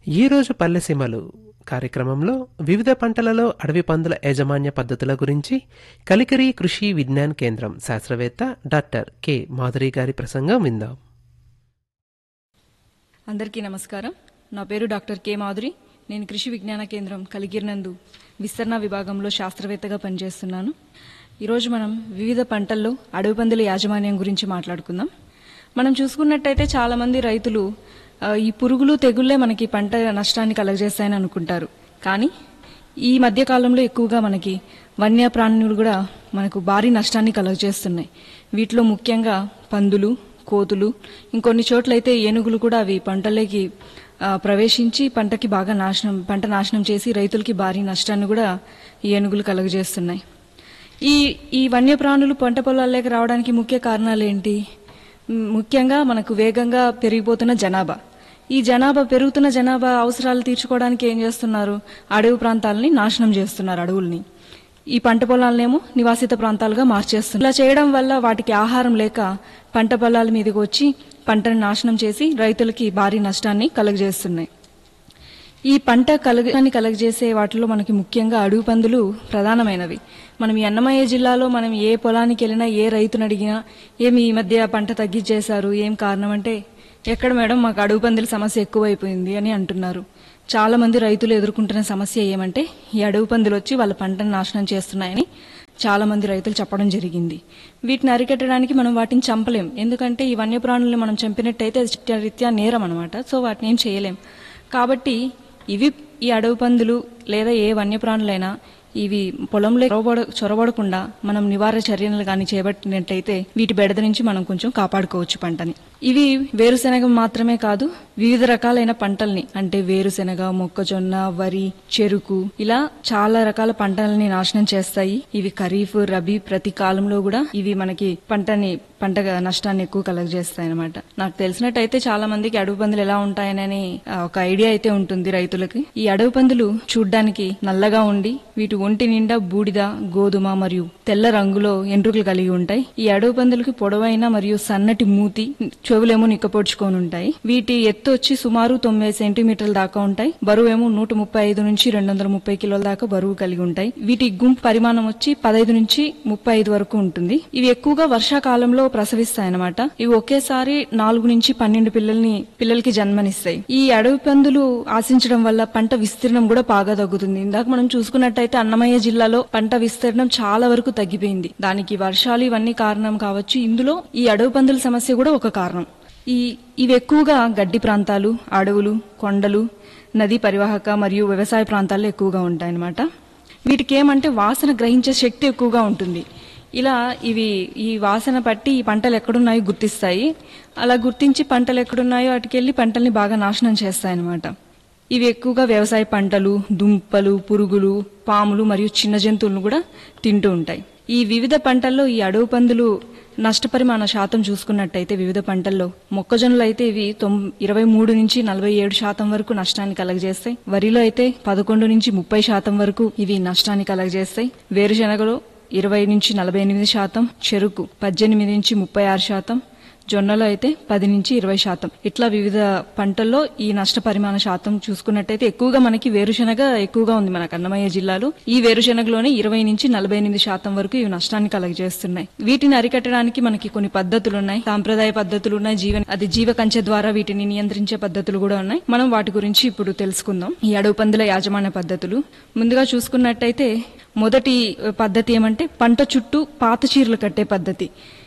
ఈరోజు పల్లెసీమలు కార్యక్రమంలో వివిధ పంటలలో అడవి పందుల యాజమాన్య పద్ధతుల గురించి కలికిరి కృషి విజ్ఞాన్ కేంద్రం శాస్త్రవేత్త డాక్టర్ కె మాధురి గారి ప్రసంగం విందాం అందరికీ నమస్కారం నా పేరు డాక్టర్ కె మాధురి నేను కృషి విజ్ఞాన కేంద్రం కలిగిరినందు విస్తరణ విభాగంలో శాస్త్రవేత్తగా పనిచేస్తున్నాను ఈరోజు మనం వివిధ పంటల్లో అడవి పందుల యాజమాన్యం గురించి మాట్లాడుకుందాం మనం చూసుకున్నట్టయితే చాలామంది రైతులు ఆ, ఈ పురుగులు తెగుళ్లే మనకి పంట నష్టాన్ని కలగజేస్తాయని అనుకుంటారు కానీ ఈ మధ్య కాలంలో ఎక్కువగా మనకి వన్యప్రాణులు కూడా మనకు భారీ నష్టాన్ని కలుగజేస్తున్నాయి వీటిలో ముఖ్యంగా పందులు కోతులు ఇంకొన్ని చోట్లయితే ఏనుగులు కూడా అవి పంటలోకి ఆ, ప్రవేశించి పంటకి బాగా నాశనం పంట నాశనం చేసి రైతులకి భారీ నష్టాన్ని కూడా ఈ ఏనుగులు కలుగజేస్తున్నాయి ఈ ఈ వన్యప్రాణులు పంట పొలాల్లోకి రావడానికి ముఖ్య కారణాలు ఏంటి మ్, ముఖ్యంగా మనకు వేగంగా పెరిగిపోతున్న జనాభా ఈ జనాభా పెరుగుతున్న జనాభా అవసరాలు తీర్చుకోవడానికి ఏం చేస్తున్నారు అడవి ప్రాంతాలని నాశనం చేస్తున్నారు అడవుల్ని ఈ పంట పొలాలనేమో నివాసిత ప్రాంతాలుగా మార్చేస్తున్నారు ఇలా చేయడం వల్ల వాటికి ఆహారం లేక పంట పొలాల మీదకి వచ్చి పంటను నాశనం చేసి రైతులకి భారీ నష్టాన్ని కలుగజేస్తున్నాయి ఈ పంట కలగాన్ని కలగజేసే వాటిలో మనకి ముఖ్యంగా అడవి పందులు ప్రధానమైనవి మనం ఈ అన్నమయ్య జిల్లాలో మనం ఏ పొలానికి వెళ్ళినా ఏ రైతుని అడిగినా ఏమి ఈ మధ్య పంట తగ్గించేశారు ఏం కారణం అంటే ఎక్కడ మేడం మాకు అడవి పందుల సమస్య ఎక్కువైపోయింది అని అంటున్నారు చాలా మంది రైతులు ఎదుర్కొంటున్న సమస్య ఏమంటే ఈ అడవి పందులు వచ్చి వాళ్ళ పంటను నాశనం చేస్తున్నాయని చాలా మంది రైతులు చెప్పడం జరిగింది వీటిని అరికట్టడానికి మనం వాటిని చంపలేం ఎందుకంటే ఈ వన్యప్రాణులను మనం చంపినట్టయితే అది చట్టరీత్యా నేరం అనమాట సో వాటిని ఏం చేయలేం కాబట్టి ఇవి ఈ అడవి పందులు లేదా ఏ వన్యప్రాణులైనా ఇవి పొలంలో చొరబడ చొరబడకుండా మనం నివారణ చర్యలు కానీ చేపట్టినట్టయితే వీటి బెడద నుంచి మనం కొంచెం కాపాడుకోవచ్చు పంటని ఇవి వేరుశెనగ మాత్రమే కాదు వివిధ రకాలైన పంటల్ని అంటే వేరుశెనగ మొక్కజొన్న వరి చెరుకు ఇలా చాలా రకాల పంటలని నాశనం చేస్తాయి ఇవి ఖరీఫ్ రబీ ప్రతి కాలంలో కూడా ఇవి మనకి పంటని పంట నష్టాన్ని ఎక్కువ కలగజేస్తాయి అనమాట నాకు తెలిసినట్టయితే చాలా మందికి అడవి పందులు ఎలా ఉంటాయనని ఆ, ఒక ఐడియా అయితే ఉంటుంది రైతులకి ఈ అడవి పందులు చూడ్డానికి నల్లగా ఉండి వీటి ఒంటి నిండా బూడిద గోధుమ మరియు తెల్ల రంగులో ఎంట్రుకలు కలిగి ఉంటాయి ఈ అడవి పందులకి పొడవైన మరియు సన్నటి మూతి చెవులేమో నిక్కపొడుచుకొని ఉంటాయి వీటి ఎత్తు వచ్చి సుమారు తొంభై సెంటీమీటర్ల దాకా ఉంటాయి బరువు ఏమో నూట ముప్పై ఐదు నుంచి రెండు వందల ముప్పై కిలోల దాకా బరువు కలిగి ఉంటాయి వీటి గుంపు పరిమాణం వచ్చి పదహైదు నుంచి ముప్పై ఐదు వరకు ఉంటుంది ఇవి ఎక్కువగా వర్షాకాలంలో ప్రసవిస్తాయి అన్నమాట ఇవి ఒకేసారి నాలుగు నుంచి పన్నెండు పిల్లల్ని పిల్లలకి జన్మనిస్తాయి ఈ అడవి పందులు ఆశించడం వల్ల పంట విస్తీర్ణం కూడా బాగా తగ్గుతుంది ఇందాక మనం చూసుకున్నట్టయితే అన్నమయ్య జిల్లాలో పంట విస్తీర్ణం చాలా వరకు తగ్గిపోయింది దానికి వర్షాలు ఇవన్నీ కారణం కావచ్చు ఇందులో ఈ అడవి పందుల సమస్య కూడా ఒక కారణం ఈ ఇవి ఎక్కువగా గడ్డి ప్రాంతాలు అడవులు కొండలు నదీ పరివాహక మరియు వ్యవసాయ ప్రాంతాల్లో ఎక్కువగా ఉంటాయన్నమాట వీటికి ఏమంటే వాసన గ్రహించే శక్తి ఎక్కువగా ఉంటుంది ఇలా ఇవి ఈ వాసన పట్టి ఈ పంటలు ఎక్కడున్నాయో గుర్తిస్తాయి అలా గుర్తించి పంటలు ఎక్కడున్నాయో అటుకెళ్ళి పంటల్ని బాగా నాశనం చేస్తాయన్నమాట ఇవి ఎక్కువగా వ్యవసాయ పంటలు దుంపలు పురుగులు పాములు మరియు చిన్న జంతువులను కూడా తింటూ ఉంటాయి ఈ వివిధ పంటల్లో ఈ అడవి పందులు నష్టపరిమాణ శాతం చూసుకున్నట్టయితే వివిధ పంటల్లో మొక్కజొన్నలు అయితే ఇవి తొమ్ ఇరవై మూడు నుంచి నలభై ఏడు శాతం వరకు నష్టాన్ని కలగజేస్తాయి వరిలో అయితే పదకొండు నుంచి ముప్పై శాతం వరకు ఇవి నష్టాన్ని కలగజేస్తాయి వేరుశెనగలో ఇరవై నుంచి నలభై ఎనిమిది శాతం చెరుకు పద్దెనిమిది నుంచి ముప్పై ఆరు శాతం జొన్నలో అయితే పది నుంచి ఇరవై శాతం ఇట్లా వివిధ పంటల్లో ఈ నష్ట పరిమాణ శాతం చూసుకున్నట్టయితే ఎక్కువగా మనకి వేరుశెనగ ఎక్కువగా ఉంది మనకు అన్నమయ్య జిల్లాలో ఈ వేరుశెనగలోనే ఇరవై నుంచి నలభై ఎనిమిది శాతం వరకు ఇవి నష్టాన్ని కలగజేస్తున్నాయి వీటిని అరికట్టడానికి మనకి కొన్ని పద్ధతులు ఉన్నాయి సాంప్రదాయ పద్ధతులు ఉన్నాయి జీవన అది జీవ కంచె ద్వారా వీటిని నియంత్రించే పద్ధతులు కూడా ఉన్నాయి మనం వాటి గురించి ఇప్పుడు తెలుసుకుందాం ఈ అడవి పందుల యాజమాన్య పద్ధతులు ముందుగా చూసుకున్నట్టయితే మొదటి పద్ధతి ఏమంటే పంట చుట్టూ పాత చీరలు కట్టే పద్ధతి